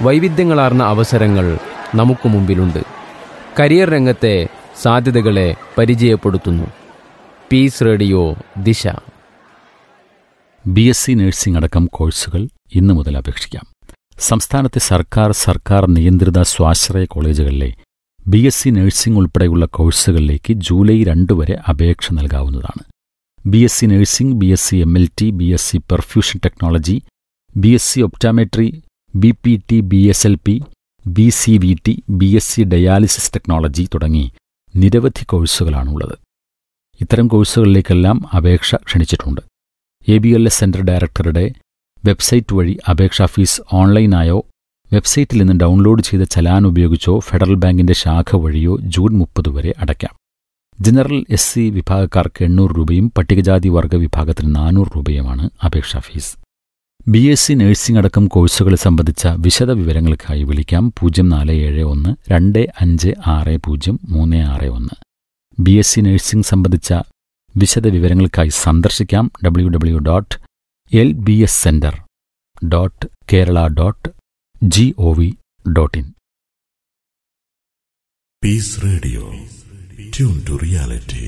വൈവിധ്യങ്ങളാർന്ന അവസരങ്ങൾ നമുക്ക് മുമ്പിലുണ്ട് കരിയർ രംഗത്തെ സാധ്യതകളെ പരിചയപ്പെടുത്തുന്നു peace radio Disha B S C nursing അടക്കം കോഴ്സുകൾ ഇന്നു മുതൽ അപേക്ഷിക്കാം സംസ്ഥാനത്തെ സർക്കാർ സർക്കാർ നിയന്ത്രിത സ്വാശ്രയ കോളേജുകളിലെ ബി എസ് സി നഴ്സിംഗ് ഉൾപ്പെടെയുള്ള കോഴ്സുകളിലേക്ക് ജൂലൈ രണ്ട് വരെ അപേക്ഷ നൽകാവുന്നതാണ് B S C nursing B S C M L T B S C perfusion technology B S C optometry B P T B S L P B C V T B S C dialysis technology തുടങ്ങി നിരവധി കോഴ്സുകളാണുള്ളത് ഇത്തരം കോഴ്സുകളിലേക്കെല്ലാം അപേക്ഷ ക്ഷണിച്ചിട്ടുണ്ട് A B L S centre ഡയറക്ടറുടെ website വഴി അപേക്ഷാ ഫീസ് ഓൺലൈനായോ വെബ്സൈറ്റിൽ നിന്ന് ഡൗൺലോഡ് ചെയ്ത ചലാൻ ഉപയോഗിച്ചോ ഫെഡറൽ ബാങ്കിന്റെ ശാഖ വഴിയോ ജൂൺ മുപ്പത് വരെ അടയ്ക്കാം ജനറൽ എസ് സി വിഭാഗക്കാർക്ക് എണ്ണൂറ് രൂപയും പട്ടികജാതി വർഗ വിഭാഗത്തിന് നാനൂറ് രൂപയുമാണ് അപേക്ഷാ fees B S C nursing അടക്കം കോഴ്സുകൾ സംബന്ധിച്ച വിശദ വിവരങ്ങൾക്കായി വിളിക്കാം പൂജ്യം നാല് ഏഴ് ഒന്ന് രണ്ട് അഞ്ച് ആറ് പൂജ്യം മൂന്ന് ആറ് ഒന്ന് ബി എസ് സി നഴ്സിംഗ് സംബന്ധിച്ച വിശദ വിവരങ്ങൾക്കായി സന്ദർശിക്കാം W W dot L B S centre dot Kerala dot G O V dot in Peace Radio. Tune to reality.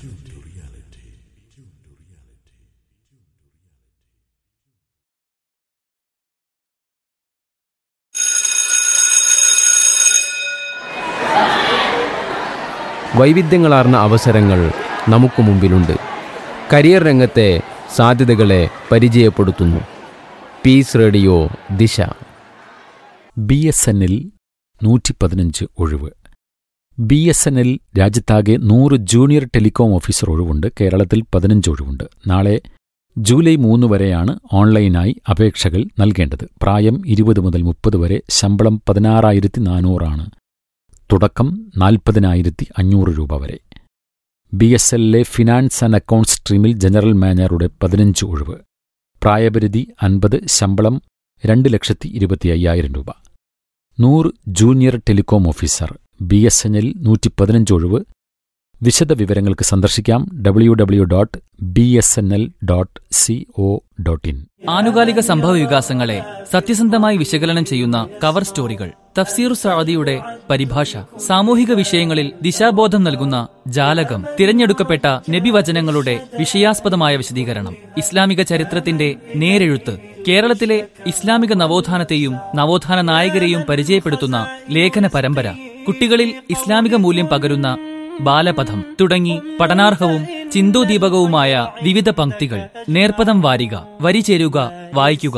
വൈവിധ്യങ്ങളാർന്ന അവസരങ്ങൾ നമുക്ക് മുമ്പിലുണ്ട് കരിയർ രംഗത്തെ സാധ്യതകളെ പരിചയപ്പെടുത്തുന്നു peace radio Disha B S എന്നിൽ നൂറ്റി പതിനഞ്ച് ഒഴിവ് ബി എസ് എന്നിൽ രാജ്യത്താകെ നൂറ് ജൂനിയർ ടെലികോം ഓഫീസർ ഒഴിവുണ്ട് കേരളത്തിൽ പതിനഞ്ച് ഒഴിവുണ്ട് നാളെ ജൂലൈ മൂന്ന് വരെയാണ് ഓൺലൈനായി അപേക്ഷകൾ നൽകേണ്ടത് പ്രായം ഇരുപത് മുതൽ മുപ്പത് വരെ ശമ്പളം പതിനാറായിരത്തി നാനൂറാണ് തുടക്കം നാൽപ്പതിനായിരത്തി അഞ്ഞൂറ് രൂപ വരെ ബി എസ് എല്ലിലെ ഫിനാൻസ് ആൻഡ് അക്കൗണ്ട്സ് സ്ട്രീമിൽ ജനറൽ മാനേജറുടെ പതിനഞ്ച് ഒഴിവ് പ്രായപരിധി അൻപത് ശമ്പളം രണ്ട് ലക്ഷത്തി ഇരുപത്തി അയ്യായിരം രൂപ നൂറ് junior telecom officer B S N L നൂറ്റി പതിനഞ്ച് ഒഴിവ് വിശദ വിവരങ്ങൾക്ക് സന്ദർശിക്കാം W W dot B S N L dot C O dot in ആനുകാലിക സംഭവ വികാസങ്ങളെ സത്യസന്ധമായി വിശകലനം ചെയ്യുന്ന കവർ സ്റ്റോറികൾ തഫ്സീർ സഅദിയുടെ പരിഭാഷ സാമൂഹിക വിഷയങ്ങളിൽ ദിശാബോധം നൽകുന്ന ജാലകം തിരഞ്ഞെടുക്കപ്പെട്ട നബിവചനങ്ങളുടെ വിഷയാസ്പദമായ വിശദീകരണം ഇസ്ലാമിക ചരിത്രത്തിന്റെ നേരെഴുത്ത് കേരളത്തിലെ ഇസ്ലാമിക നവോത്ഥാനത്തെയും നവോത്ഥാന നായകരെയും പരിചയപ്പെടുത്തുന്ന ലേഖന പരമ്പര കുട്ടികളിൽ ഇസ്ലാമിക മൂല്യം പകരുന്ന ബാലപഥം തുടങ്ങി പഠനാർഹവും ചിന്തോദീപകവുമായ വിവിധ പംക്തികൾ നേർപ്പദം വാരിക വരി ചേരുക വായിക്കുക